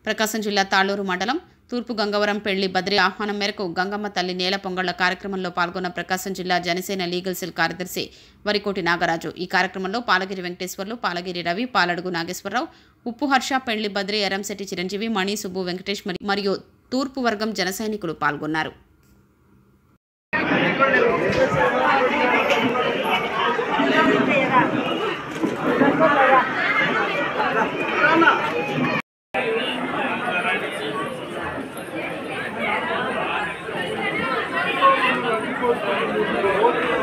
ప్రకాశం జిల్లా తాళూరు మండలం తూర్పు గంగవరం పెళ్లి బద్రి ఆహ్వానం మేరకు గంగమ్మ తల్లి నేల పొంగళ్ల కార్యక్రమంలో పాల్గొన్న ప్రకాశం జిల్లా జనసేన లీగల్ సెల్ కార్యదర్శి వరికోటి నాగరాజు ఈ కార్యక్రమంలో పాలగిరి వెంకటేశ్వర్లు పాలగిరి రవి పాలడుగు నాగేశ్వరరావు ఉప్పు హర్ష పెళ్లి బద్రి ఎరంశెట్టి చిరంజీవి మణి సుబ్బు వెంకటేష్ మరి- మరియు తూర్పు వర్గం జన సైనికులు పాల్గొన్నారు Thank